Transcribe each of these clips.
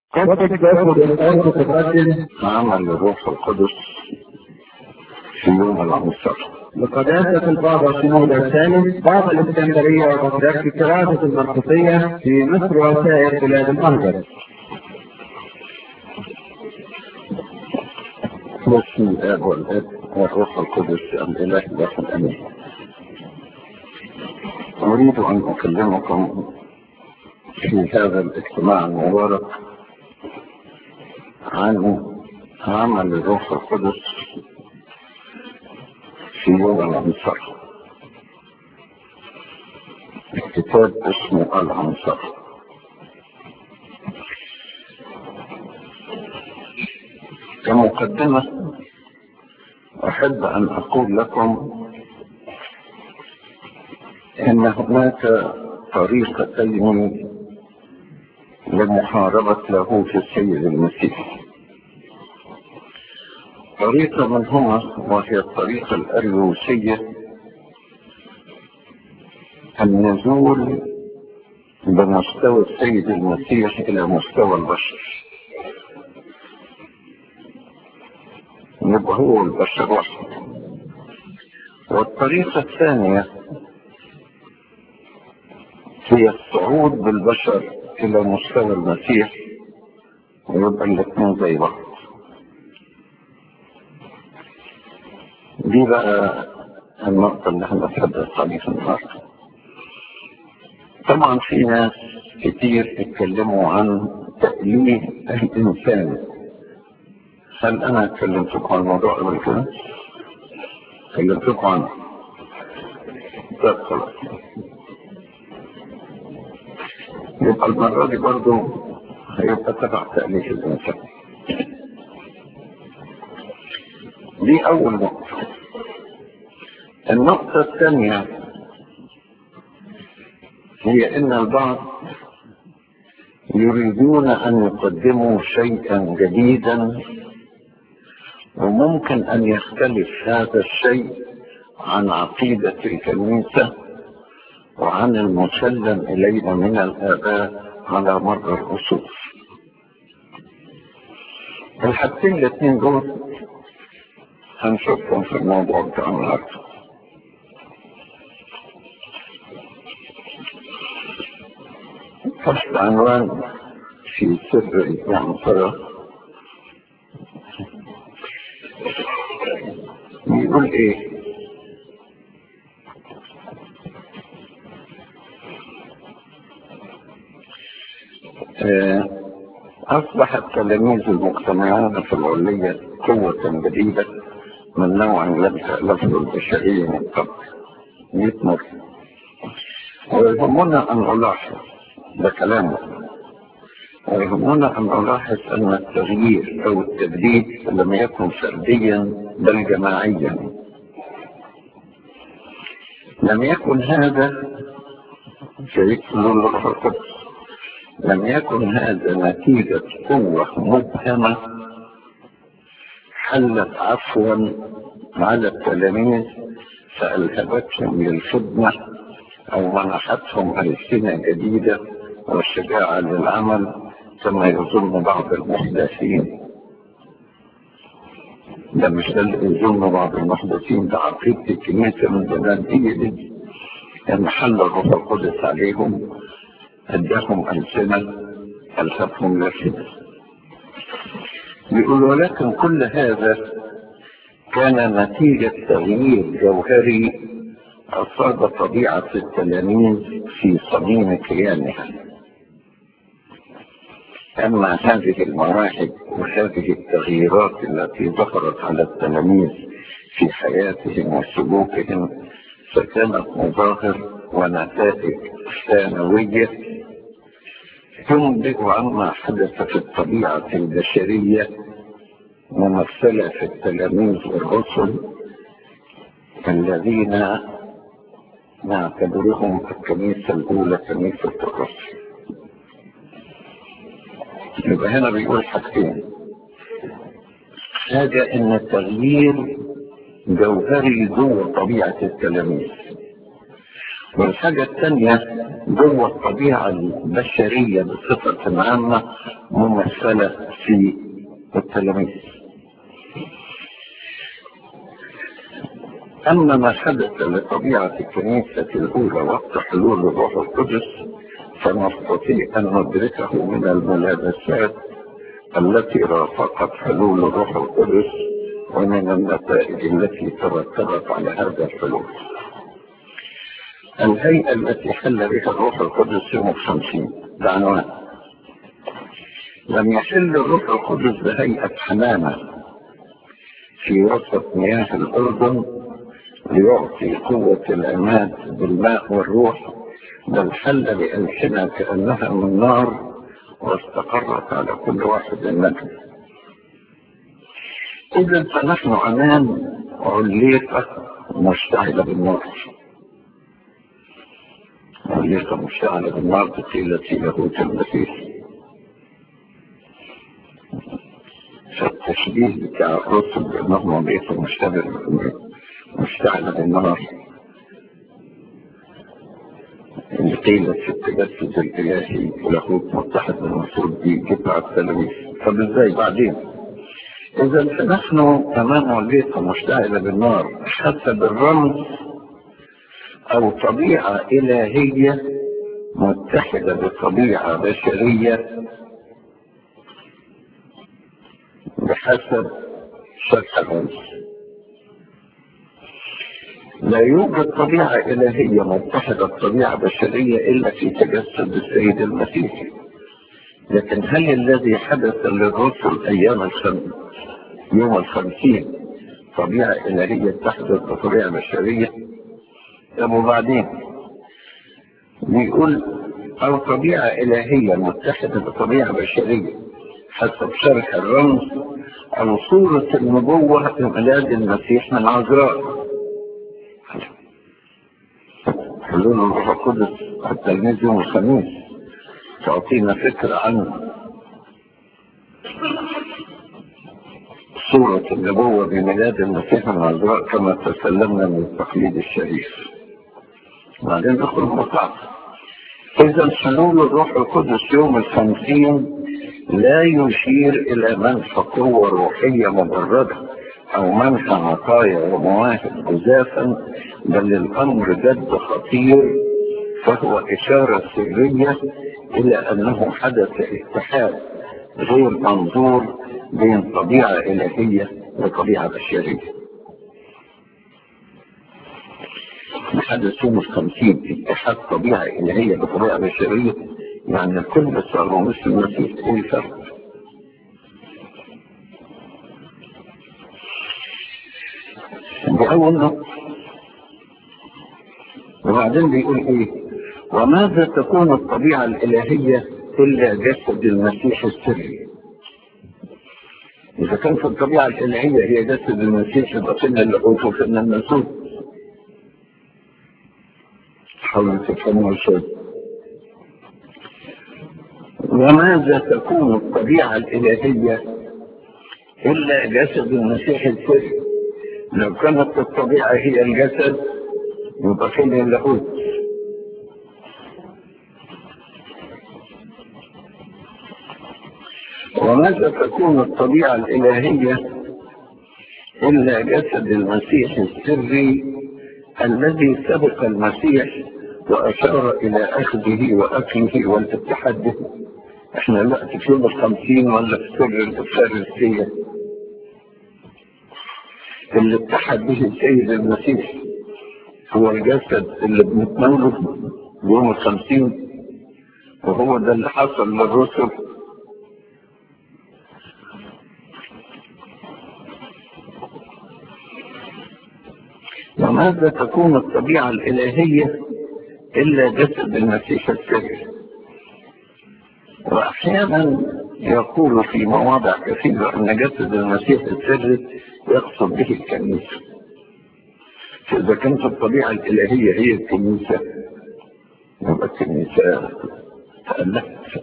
قد تأخذ الآية تقدم عمل الروح القدس في يوم العنصر لقداسة البابا شمول الثالث بابا الإسكندرية وبغداد في كراسة المرقسية في مصر وسائر بلاد المغرب باسم الآب والآب والروح القدس الإله الواحد أمين أريد أن أكلمكم في هذا الاجتماع المبارك عن عمل الروح القدس في يوم العنصر الكتاب اسمه العنصر كمقدمة أحب أن أقول لكم إن هناك طريقتين لمحاربة لاهوت السيد المسيح طريقة منهما وهي الطريقة الأريوسية النزول بمستوى السيد المسيح إلى مستوى البشر يبقى هو البشر واحد والطريقة الثانية هي الصعود بالبشر إلى مستوى المسيح ويبقى الاثنين زي بعض دي بقى النقطة اللي احنا بنتحدث عليها النهارده. طبعا في ناس كتير اتكلموا عن تأليه الإنسان. هل أنا كلمتكم عن الموضوع قبل كده؟ كلمتكم عنه. طيب خلاص. يبقى المرة دي برضه هيبقى تبع تأليه الإنسان. دي أول نقطة. النقطة الثانية هي أن البعض يريدون أن يقدموا شيئا جديدا وممكن أن يختلف هذا الشيء عن عقيدة الكنيسة وعن المسلم إلينا من الآباء على مر الأصول الحاجتين الاثنين دول هنشوفهم في الموضوع بتاع النهارده تحت عنوان في سر العنصرة يقول ايه آه، أصبح التلاميذ المجتمعون في العلية قوة جديدة من نوع لم تألفه البشرية من قبل 100 مرة ويهمنا أن نلاحظ ده كلامه ويهمنا أن نلاحظ أن التغيير أو التجديد لم يكن فرديا بل جماعيا لم يكن هذا شريك الروح القدس لم يكن هذا نتيجة قوة مبهمة حلت عفوا على التلاميذ فألهبتهم للخدمة أو منحتهم ألسنة جديدة والشجاعة للعمل كما يظن بعض المحدثين ده مش ده اللي يظن بعض المحدثين ده عقيدة الكنيسة من زمان هي دي أن حل الروح القدس عليهم أداهم ألسنة ألهبهم للخدمة يقول ولكن كل هذا كان نتيجة تغيير جوهري أصاب طبيعة التلاميذ في صميم كيانها أما هذه المراحل وهذه التغييرات التي ظهرت على التلاميذ في حياتهم وسلوكهم فكانت مظاهر ونتائج ثانوية تنبئ عما حدث في الطبيعة البشرية ممثلة في التلاميذ والرسل الذين نعتبرهم الكنيسة الأولى كنيسة الرسل يبقى هنا بيقول حاجتين حاجة إن التغيير جوهري جوه طبيعة التلاميذ والحاجة الثانية جوه الطبيعة البشرية بصفة عامة ممثلة في التلاميذ أما ما حدث لطبيعة الكنيسة الأولى وقت حلول الروح القدس فنستطيع أن ندركه من الملابسات التي رافقت حلول الروح القدس ومن النتائج التي ترتبت على هذا الحلول الهيئة التي حل بها الروح القدس يوم الخمسين بعنوان لم يحل الروح القدس بهيئة حمامة في وسط مياه الأردن ليعطي قوة العماد بالماء والروح بل حل بألسنة كأنها من نار واستقرت على كل واحد منهم إذا فنحن أمام عليقة مشتعلة بالنار عليقة مشتعلة بالنار بقيلة لاهوت المسيح فالتشبيه بتاع الرسل بأنهم عليقة مشتعلة بالنار اللي قيلت في التجسد الإلهي ولاهوت متحد بالمفروض دي جبع التلاميذ طب ازاي بعدين إذا فنحن أمام عليقة مشتعلة بالنار حسب الرمز أو طبيعة إلهية متحدة بطبيعة بشرية بحسب شرح الرمز لا يوجد طبيعة إلهية متحدة بطبيعة بشرية إلا في تجسد السيد المسيح لكن هل الذي حدث للرسل أيام الخم... يوم الخمسين طبيعة إلهية تحدث بطبيعة بشرية طب وبعدين بيقول أو طبيعة إلهية متحدة بطبيعة بشرية حسب شرح الرمز أو صورة النبوة لميلاد المسيح من عذراء حلول الروح القدس التلميذ يوم الخميس تعطينا فكرة عن صورة النبوة بميلاد المسيح العذراء كما تسلمنا من التقليد الشريف بعدين ندخل المصعب إذا حلول الروح القدس يوم الخمسين لا يشير إلى منح قوة روحية مجردة أو منح عطايا ومواهب جزافا بل الأمر جد خطير فهو إشارة سرية إلى أنه حدث اتحاد غير منظور بين طبيعة إلهية وطبيعة بشرية حدث يوم الخمسين اتحاد طبيعة إلهية بطبيعة بشرية يعني الكل صاروا مثل المسيح ايه الفرق بأول نقطة وبعدين بيقول ايه وماذا تكون الطبيعة الإلهية إلا جسد المسيح السري إذا كانت الطبيعة الإلهية هي جسد المسيح يبقى فينا اللاهوت وفينا الناسوت حاولوا تفهموا شوي وماذا تكون الطبيعة الإلهية إلا جسد المسيح السري لو كانت الطبيعة هي الجسد يبقى فين اللاهوت وماذا تكون الطبيعة الإلهية إلا جسد المسيح السري الذي سبق المسيح وأشار إلى أخذه وأكله والاتحاد به احنا دلوقتي في يوم الخمسين ولا في سر الفارسية اللي اتحد به السيد المسيح هو الجسد اللي بنتناوله يوم الخمسين وهو ده اللي حصل للرسل وماذا تكون الطبيعة الإلهية إلا جسد المسيح السري وأحيانا يقول في مواضع كثيرة أن جسد المسيح السري يقصد به الكنيسة فإذا كانت الطبيعة الإلهية هي الكنيسة يبقى الكنيسة تألفت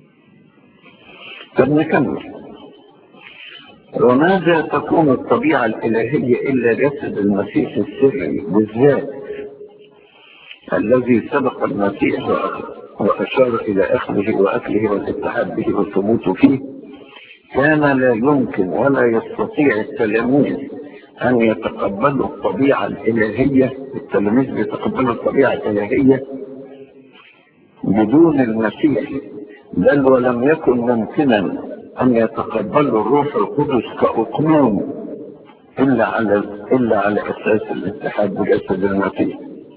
طب نكمل وماذا تكون الطبيعة الإلهية إلا جسد المسيح السري بالذات الذي سبق المسيح وأشار إلى أخذه وأكله والاتحاد به والثبوت فيه كان لا يمكن ولا يستطيع التلاميذ أن يتقبلوا الطبيعة الإلهية التلاميذ بيتقبلوا الطبيعة الإلهية بدون المسيح بل ولم يكن ممكنا أن يتقبلوا الروح القدس كأقنوم إلا على إلا على أساس الاتحاد بجسد المسيح.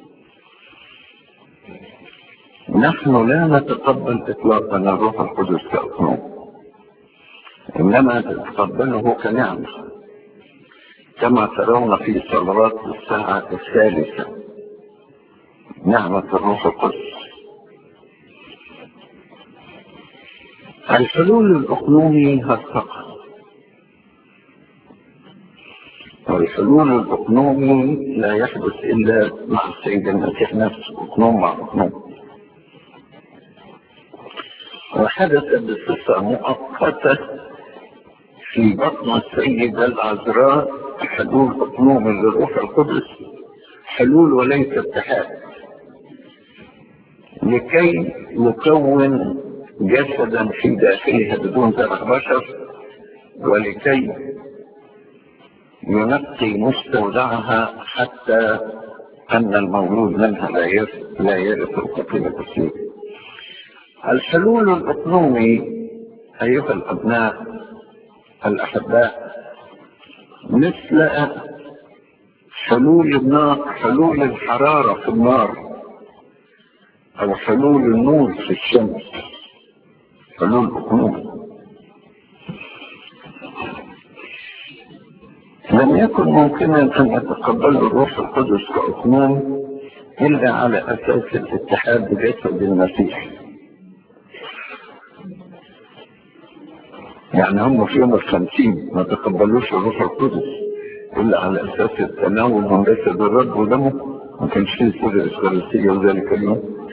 نحن لا نتقبل إطلاقا الروح القدس كأقنوم إنما نتقبله كنعمة كما ترون في صلوات الساعة الثالثة نعمة الروح القدس الحلول الأقنومي هالفقط والحلول الأقنومي لا يحدث إلا مع السيد المسيح نفسه أقنوم مع أقنوم وحدث بصفة مؤقتة في بطن السيدة العذراء حلول أقنوم للروح القدس حلول وليس اتحاد لكي يكون جسدا في داخلها بدون زرع بشر ولكي ينقي مستودعها حتى أن المولود منها لا يرث لا يرث القتيلة السيد الحلول الأقنومي أيها الأبناء الأحباء مثل حلول النار حلول الحرارة في النار أو حلول النور في الشمس حلول أقنومي لم يكن ممكنا أن يتقبل الروح القدس كأقنوم إلا على أساس الاتحاد بجسد المسيح يعني هم في يوم الخمسين ما تقبلوش الروح القدس إلا على أساس التناول من جسد الرب ودمه ما كانش فيه سر الإسرائيلية وذلك اليوم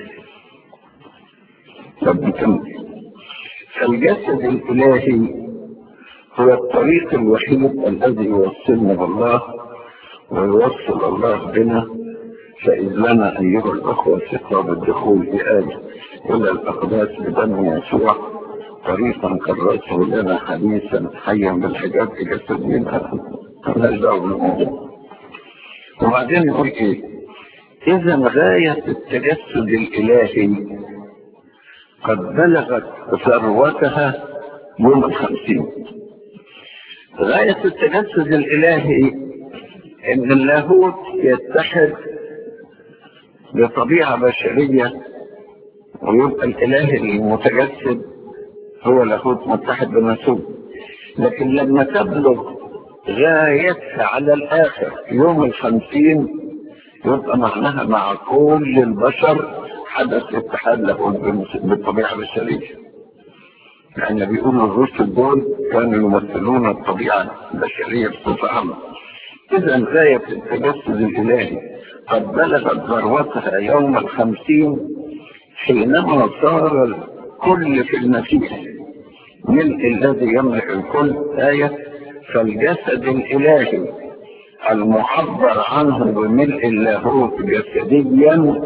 طب نكمل فالجسد الإلهي هو الطريق الوحيد الذي يوصلنا بالله ويوصل الله بنا فإذ لنا أيها الأخوة ثقة بالدخول بآله إلى الأقداس بدم يسوع طريقا كرسه لنا حديثا حيا بالحجاب جسد منها مالناش دعوه بالموضوع وبعدين يقول ايه اذا غاية التجسد الالهي قد بلغت ثروتها يوم الخمسين غاية التجسد الالهي ان اللاهوت يتحد بطبيعة بشرية ويبقى الاله المتجسد هو لاهوت متحد بناسوت لكن لما تبلغ غايتها على الاخر يوم الخمسين يبقى معناها مع كل البشر حدث اتحاد لاهوت بالطبيعه البشريه يعني بيقولوا الرسل دول كانوا يمثلون الطبيعه البشريه بصفه عامه اذا غايه التجسد الالهي قد بلغت ذروتها يوم الخمسين حينما صار الكل في المسيح ملء الذي يملك الكل آية فالجسد الإلهي المعبر عنه بملء اللاهوت جسديا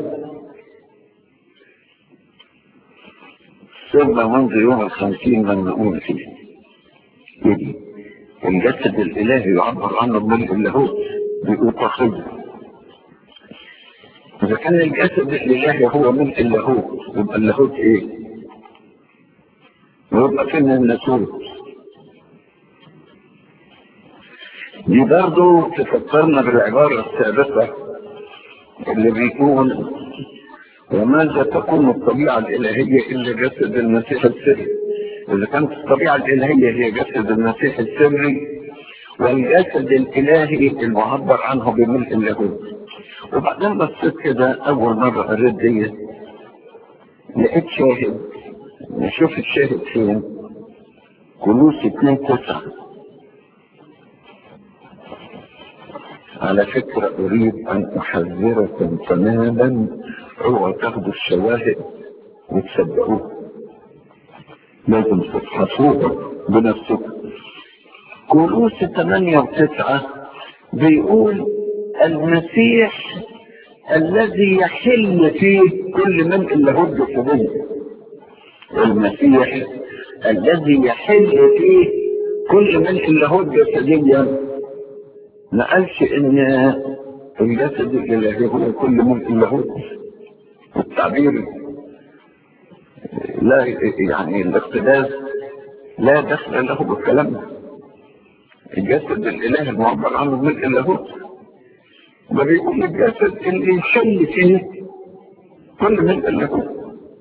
صرنا منذ يوم الخمسين من نقول فيه يجي الجسد الإلهي يعبر عنه بملء اللاهوت بيقول تخيل إذا كان الجسد الإلهي هو ملء اللاهوت يبقى اللاهوت إيه؟ ويبقى فين الناسوت دي برضه تفكرنا بالعبارة السابقة اللي بيقول وماذا تكون الطبيعة الإلهية إلا جسد المسيح السري إذا كانت الطبيعة الإلهية هي جسد المسيح السري والجسد الإلهي المعبر عنه بملء اللاهوت وبعدين بصيت كده أول مرة قريت دي لقيت شاهد نشوف الشاهد فين كلوس اتنين تسعة على فكرة أريد أن أحذركم تماما اوعوا تاخدوا الشواهد وتصدقوها لازم تفحصوها بنفسكم كلوس ثمانية وتسعة بيقول المسيح الذي يحل فيه كل من اللاهوت جسديا المسيح الذي يحل فيه كل من اللاهوت جسديا ما قالش ان الجسد الالهي هو كل من اللاهوت التعبير لا يعني الاقتباس لا دخل له بالكلام ده الجسد الالهي المعبر عنه من اللاهوت ما بيقول الجسد اللي يحل فيه كل من اللاهوت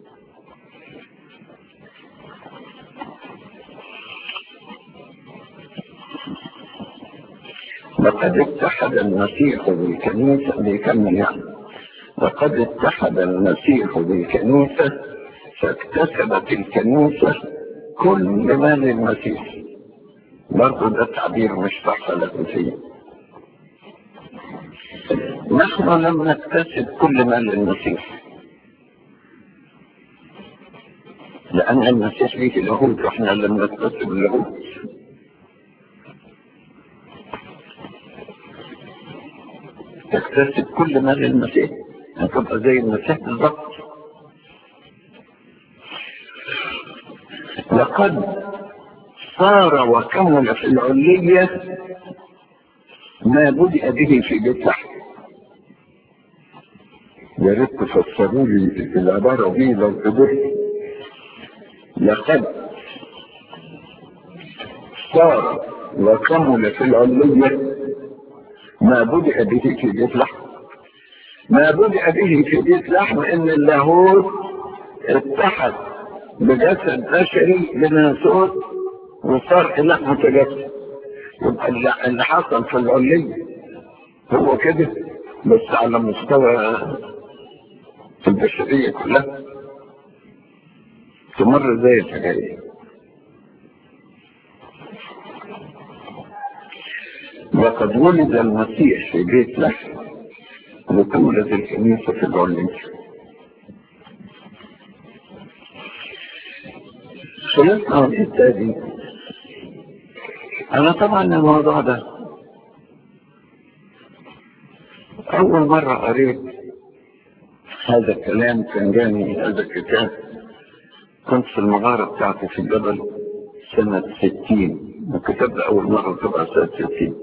لقد اتحد المسيح بالكنيسة بيكمل يعني لقد اتحد المسيح بالكنيسة فاكتسبت الكنيسة كل ما للمسيح برضه ده تعبير مش صح لكن فيه نحن لم نكتسب كل ما للمسيح لأن المسيح فيه لاهوت واحنا لم نكتسب اللاهوت تكتسب كل ما للمسيح هتبقى زي المسيح بالظبط لقد صار وكمل في العلية ما بدأ به في بيت لحم يا ريت تفسروا لي العبارة دي لو قدرت لقد صار وكمل في العلية ما بدأ به في بيت لحم ما بدأ به في بيت لحم ان اللاهوت اتحد بجسد بشري لناسوت وصار اله متجسد يبقى اللي حصل في العلية هو كده بس على مستوى البشرية كلها تمر زي الحكاية وقد ولد المسيح في بيت لحم وتولد الكنيسة في العلية خلصنا الحتة دي أنا طبعا الموضوع ده أول مرة قريت هذا الكلام كان جاني هذا الكتاب كنت في المغارة بتاعتي في الجبل سنة ستين الكتاب ده أول مرة طبع سنة ستين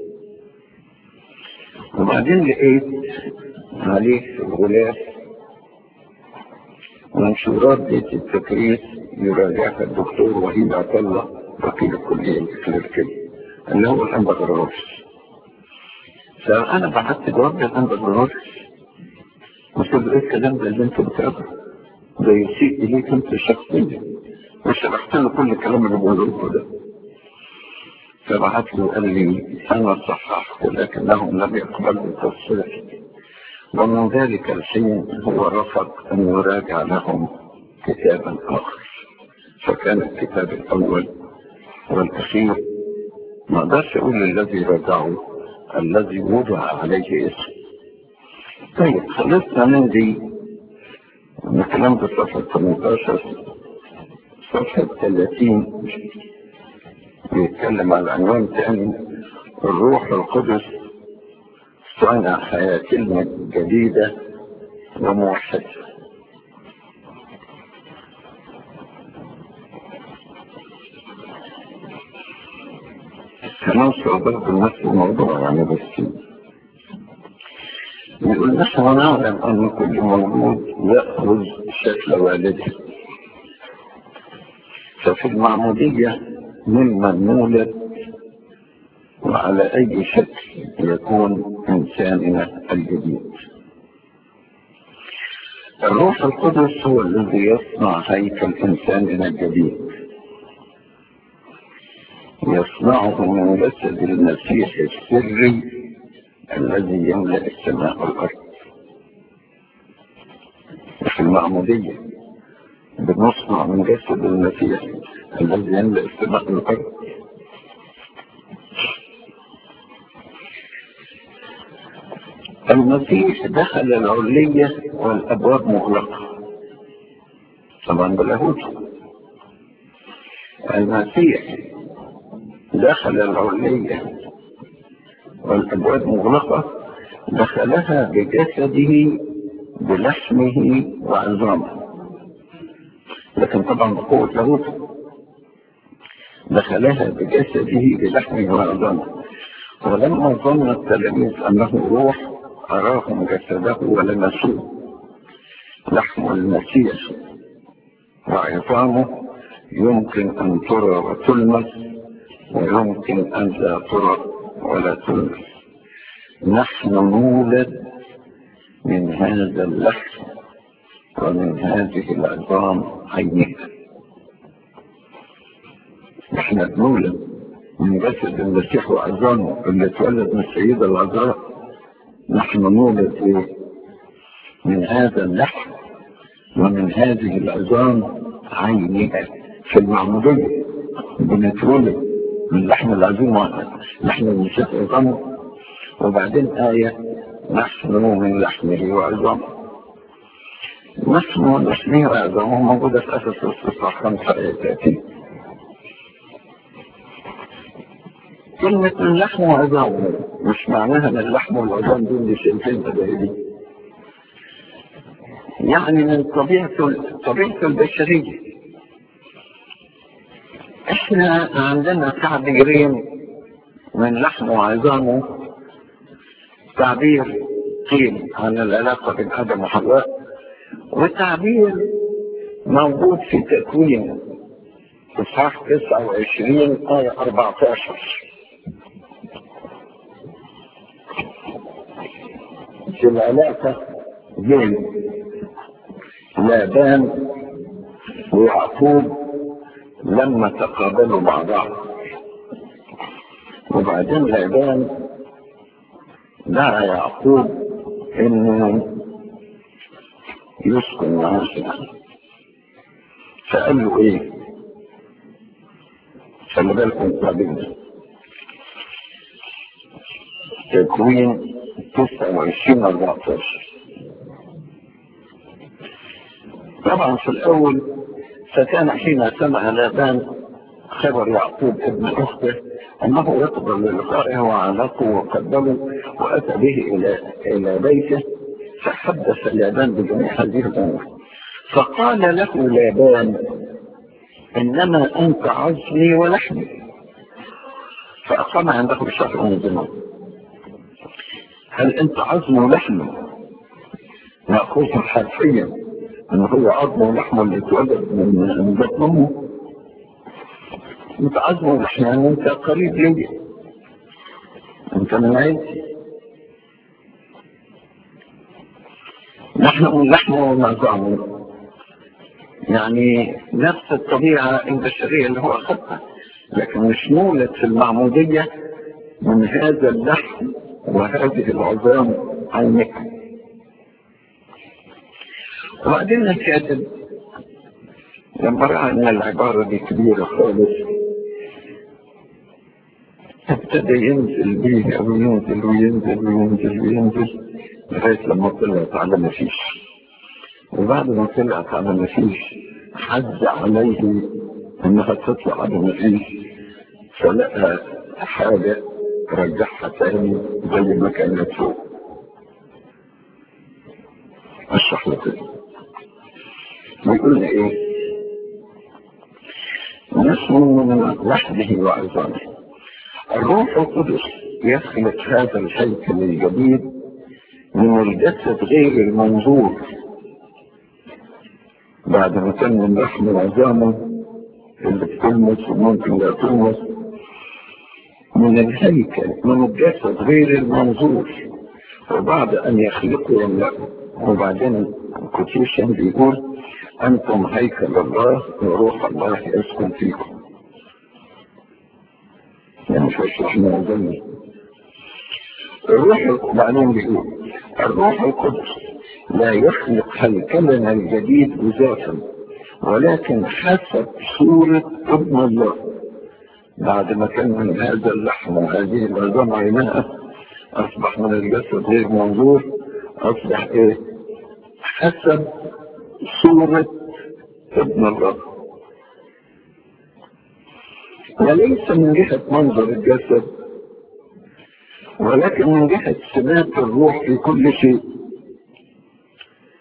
وبعدين لقيت عليه غلاف منشورات بيت التكريس يراجعها الدكتور وحيد عطلة وكيل الكلية الكليركية اللي هو الأنبغراش فأنا بعت جواب للأنبغراش قلت له إيه الكلام ده اللي أنت بتقرأه ده يسيء إليك أنت شخصيا وشرحت له كل الكلام اللي بقوله ده فبعت له قال لي أنا صححت لكنهم لم يقبلوا التصحيح ومن ذلك الحين هو رفض أن يراجع لهم كتابا آخر فكان الكتاب الأول والأخير ما اقدرش أقول الذي راجعه الذي وضع عليه اسم طيب خلصنا من دي الكلام ده صفحة 18 صفحة 30 بيتكلم على عنوان ثاني الروح القدس صنع حياتنا جديدة وموحدة هنوصل برضه نفس الموضوع يعني بس يقول نحن نعلم أن كل موجود يأخذ شكل والده ففي المعمودية ممن نولد وعلى أي شكل يكون إنساننا الجديد الروح القدس هو الذي يصنع هيكل إنساننا الجديد يصنعه من جسد المسيح السري الذي يملأ السماء والأرض في المعمودية بنصنع من جسد المسيح الذي يملأ السماء والأرض المسيح دخل العلية والأبواب مغلقة طبعا باللاهوت المسيح دخل العلية والأبواب مغلقة دخلها بجسده بلحمه وعظامه لكن طبعا بقوة لاهوته دخلها بجسده بلحمه وعظامه ولما ظن التلاميذ انه روح اراهم جسده ولمسوه لحم المسيح وعظامه يمكن ان ترى وتلمس ويمكن ان لا ترى ولا تلمس نحن نولد من هذا اللحم ومن هذه العظام عينها احنا بنولد من جسد المسيح وعظامه اللي اتولد من السيدة العذراء نحن نولد ايه من هذا اللحم ومن هذه العظام عينها في المعمودية بنتولد من لحم العظيم لحم المسيح وعظامه وبعدين آية نحن من لحمه وعظامه نحن من لحمه وعظامه موجودة في أساس الصفحة خمسة آية 30 كلمة من لحم وعظام مش معناها من اللحم والعظام دول اللي شايفين بدائلي يعني من طبيعة طبيعة البشرية احنا عندنا تعبيرين من لحم وعظامه تعبير قيل عن العلاقة بين آدم وحواء وتعبير موجود في تكوين إصحاح 29 آية 14 في العلاقة بين لابان ويعقوب لما تقابلوا مع بعض وبعدين لابان دعا يعقوب انه يسكن معاه فقال له ايه خلي بالكم قابلنا تكوين 29 14 طبعا في الاول فكان حين سمع لابان خبر يعقوب ابن اخته انه يقبل للقائه وعلقه وقبله واتى به الى الى بيته فحدث لابان بجميع هذه الامور فقال له لابان انما انت عظمي ولحمي فاقام عنده شهر من الزمان هل انت عظم ولحم مأخوذ حرفيا ان هو عظم ولحم اللي اتولد من بطن امه انت عظم ولحم يعني انت قريب لي انت من عيلتي نحن من لحم ومعظم يعني نفس الطبيعة البشرية اللي هو أخذها لكن مش نولد في المعمودية من هذا اللحم وهذه العظام عينك وبعدين الكاتب لما رأى أن العبارة دي كبيرة خالص ابتدى ينزل بيها وينزل وينزل وينزل وينزل لغاية لما طلعت على ما فيش وبعد ما طلعت على ما فيش حد عليه انها تطلع على ما فيش فلقى حاجة رجعها تاني زي ما كانت فوق اشرح لك بيقول لي ايه نحن من وحده وعظامه الروح القدس يخلق هذا الهيكل الجديد من الجسد غير المنظور بعد ما كان من لحم العظامه اللي بتلمس وممكن لا تلمس من الهيكل من الجسد غير المنظور وبعد ان يخلقوا يملأوا وبعدين الكوتيشن بيقول انتم هيكل الله وروح الله يسكن فيكم يعني مش هشرح معظمي الروح وبعدين بيقول الروح القدس لا يخلق هيكلنا الجديد بذاته ولكن حسب صورة ابن الله بعد ما كان من هذا اللحم وهذه العظام عينها أصبح من الجسد غير منظور أصبح إيه حسب صورة ابن الله وليس من جهة منظر الجسد ولكن من جهة سمات الروح في كل شيء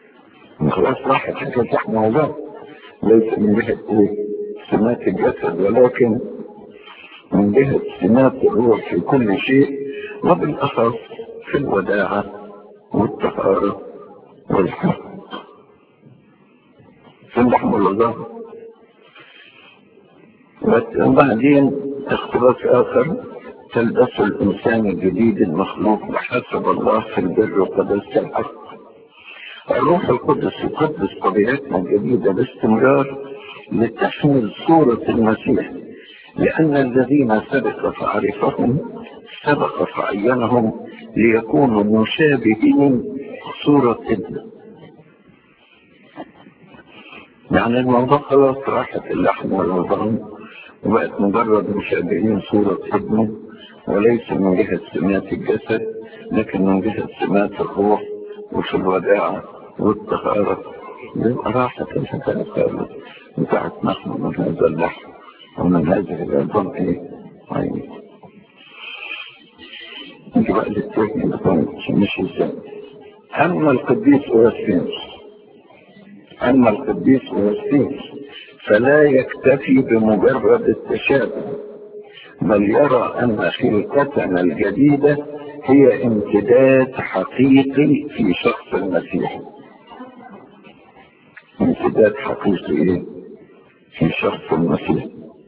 خلاص راحت حكاية لحم وعظام ليس من جهة ايه سمات الجسد ولكن من جهة سمات الروح في كل شيء وبالأخص في الوداعة والطهارة والحق في اللحم والعظام وبعدين اختلاف آخر تلبس الإنسان الجديد المخلوق بحسب الله في البر وقداسة الحق الروح القدس يقدس طبيعتنا الجديدة باستمرار لتحمل صورة المسيح لأن الذين سبق فعرفهم سبق فعينهم ليكونوا مشابهين صورة ابنه يعني الموضوع خلاص راحت اللحم والعظام وبقت مجرد مشابهين صورة ابنه وليس من جهة سمات الجسد لكن من جهة سمات الروح وفي الوداعة والطهارة يبقى راحت الحكاية خالص بتاعت نحن من هذا اللحم ومن هذه العظام ايه عيني نجي بقى للتوهي مش ازاي اما القديس اورسينوس اما القديس اورسينوس فلا يكتفي بمجرد التشابه بل يرى ان خلقتنا الجديده هي امتداد حقيقي في شخص المسيح امتداد حقيقي ايه في شخص المسيح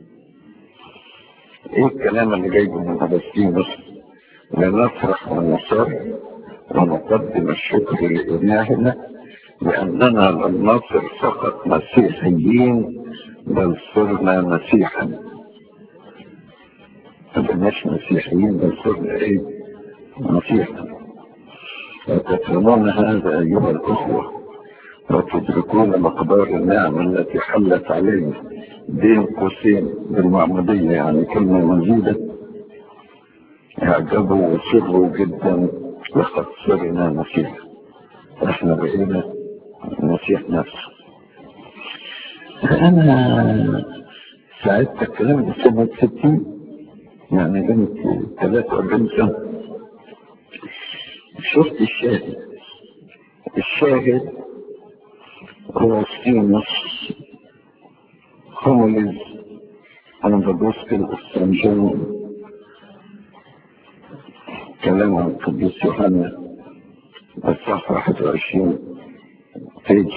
ايه الكلام اللي جايبه من فلسطين لنفرح ونصر ونقدم الشكر لإلهنا لأننا لم نصر فقط مسيحيين بل صرنا مسيحا ما مش مسيحيين بل صرنا ايه مسيحا وتفهمون هذا أيها الأخوة وتدركون مقدار النعمة التي حلت علينا بين قوسين بالمعمودية يعني كلمة مزيدة اعجبوا وسروا جدا لقد صرنا مسيح احنا بقينا المسيح نفسه انا ساعدت الكلام ده سنة ستين يعني كنت 43 سنة شفت الشاهد الشاهد هو ستينوس هوموليز انا بدوس في الاسترنجون كلام عن القديس يوحنا الصفحة 21 بيج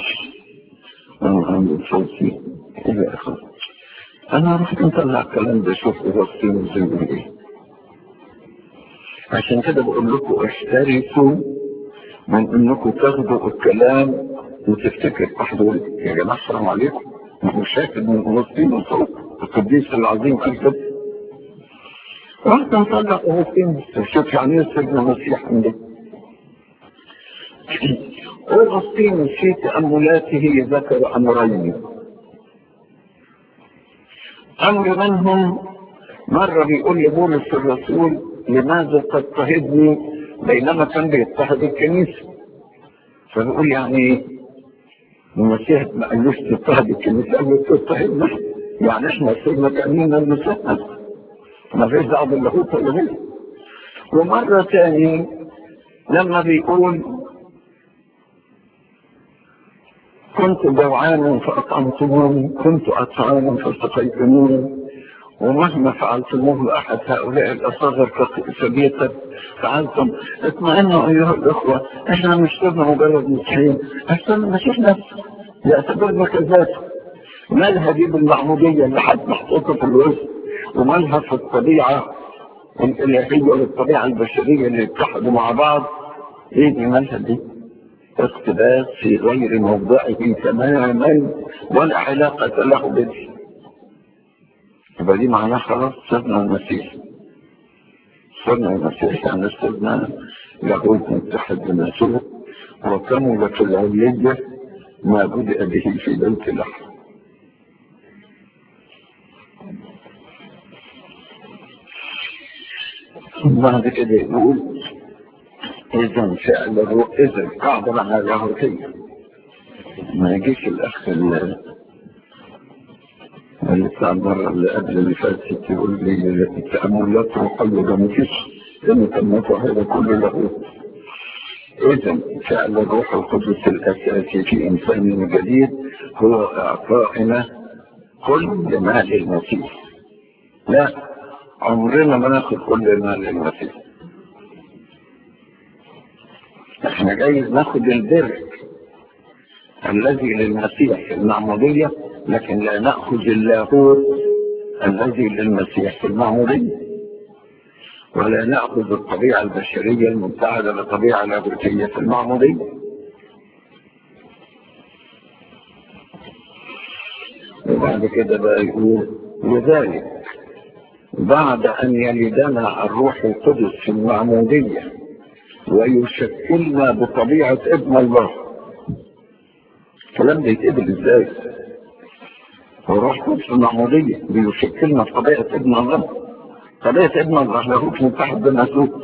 140 إلى آخره أنا رحت مطلع الكلام ده شوف أغسطين زي ما إيه عشان كده بقول لكم احترسوا من إنكم تاخدوا الكلام وتفتكر أحد يا جماعة السلام عليكم مش شاكر من أغسطين وصوت القديس العظيم قال كده رحت مطلع أغسطين شوف يعني إيه سيدنا المسيح عنده أغسطين في تأملاته ذكر أمرين أمر منهم مرة بيقول لبولس الرسول لماذا تضطهدني بينما كان بيضطهد الكنيسة فبيقول يعني المسيح ما قالوش تضطهد الكنيسة قال له تضطهدنا يعني احنا صرنا كأننا المسيح ما فيش دعوة باللاهوت ولا غيره ومرة تاني لما بيقول كنت جوعانا فأطعمتموني كنت أطعانا فسقيتموني ومهما فعلتموه لأحد هؤلاء الأصاغر كبيرة فعلتم اطمئنوا أيها الأخوة احنا مش صرنا مجرد مسيحيين احنا المسيح نفسه يعتبرنا كذلك مالها دي بالمعمودية اللي حد محطوطة في الوسط ومالها في الطبيعة الإلهية والطبيعة البشرية اللي اتحدوا مع بعض ايه دي مالها دي اقتباس في غير موضعه تماما ولا علاقة له به يبقى دي معناها خلاص صرنا المسيح صرنا المسيح يعني صرنا لاهوت متحد بناسوه وكملت العلية ما بدأ به في بيت لحم بعد كده يقول إذا فعل الروح إذا قاعدة مع اللاهوتية ما يجيش الأخ اللي بتاع المرة اللي قبل اللي فاتت يقول لي التأملات روحية ده مفيش لأن التأملات هذا كله لاهوت إذا فعل الروح القدس الأساسي في إنسان جديد هو إعطائنا كل ما للمسيح لا عمرنا ما ناخد كل ما للمسيح احنا جايز ناخد البر الذي للمسيح في المعمودية لكن لا نأخذ اللاهوت الذي للمسيح في المعمودية ولا نأخذ الطبيعة البشرية المبتعدة للطبيعة اللاهوتية في المعمودية وبعد كده بقى يقول لذلك بعد أن يلدنا الروح القدس في المعمودية ويشكلنا بطبيعة ابن الله الكلام ده يتقبل ازاي؟ الروح القدس في المعمودية بيشكلنا بطبيعة ابن الله طبيعة ابن الله له متحد بمسلوك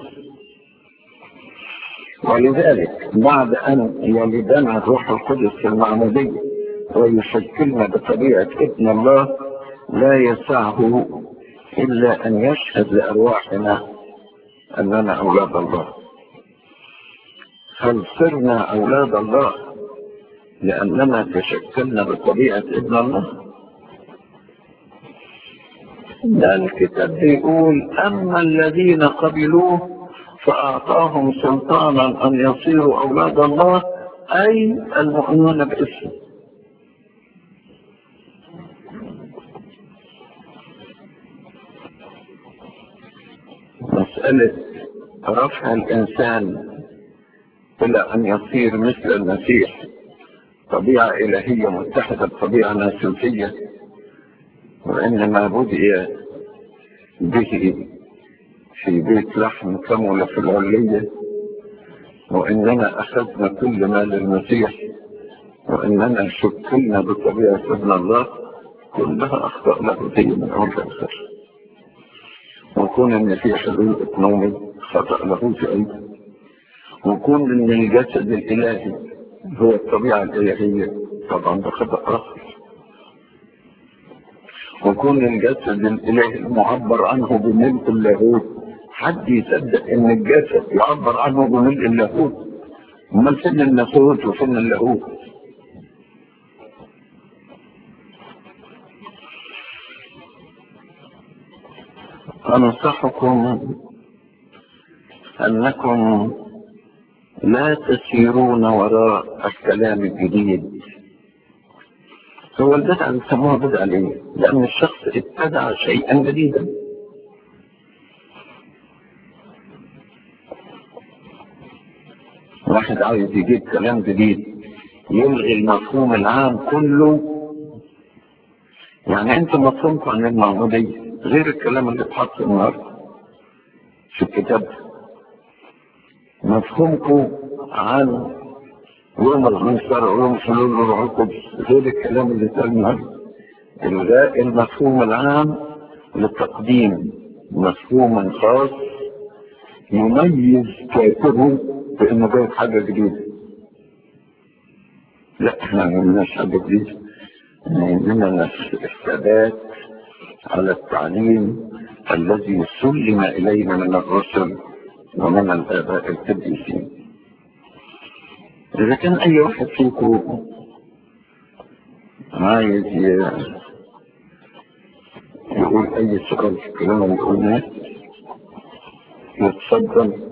ولذلك بعد أن يلدنا الروح القدس في المعمودية ويشكلنا بطبيعة ابن الله لا يسعه إلا أن يشهد لأرواحنا أننا أولاد الله هل صرنا أولاد الله لأننا تشكلنا بطبيعة ابن الله ده الكتاب بيقول أما الذين قبلوه فأعطاهم سلطانا أن يصيروا أولاد الله أي المؤمنون باسمه مسألة رفع الإنسان إلى أن يصير مثل المسيح طبيعة إلهية متحدة بطبيعة ناسوتية وإنما بدأ به في بيت لحم كمل في العلية وإننا أخذنا كل ما للمسيح وإننا شكلنا بطبيعة ابن الله كلها أخطاء لاهوتية من أول لآخر وكون إن في حلول إقنومي خطأ لاهوتي أيضا وكون إن الجسد الإلهي هو الطبيعة الإلهية طبعا ده خطأ آخر وكون الجسد الإلهي المعبر عنه بملك اللاهوت حد يصدق إن الجسد يعبر عنه بملك اللاهوت أمال فين الناسوت وفين اللاهوت أنصحكم أنكم لا تسيرون وراء الكلام الجديد هو البدعة بيسموها بدعة ليه؟ لأن الشخص ابتدع شيئا جديدا واحد عايز يجيب كلام جديد يلغي المفهوم العام كله يعني انت مفهومكم عن المعمودية غير الكلام اللي اتحط النهارده في الكتاب مفهومكم عن يوم الخمسة ويوم حلول الروح القدس غير الكلام اللي اتقال النهارده الغاء المفهوم العام لتقديم مفهوم خاص يميز كاتبه بانه جايب حاجه جديده لا احنا ما عملناش حاجه جديده عندنا الثبات على التعليم الذي سلم الينا من الرسل ومن الاباء القديسين اذا كان اي واحد فيكم عايز يقول اي سؤال في الكلام اللي قلناه يتفضل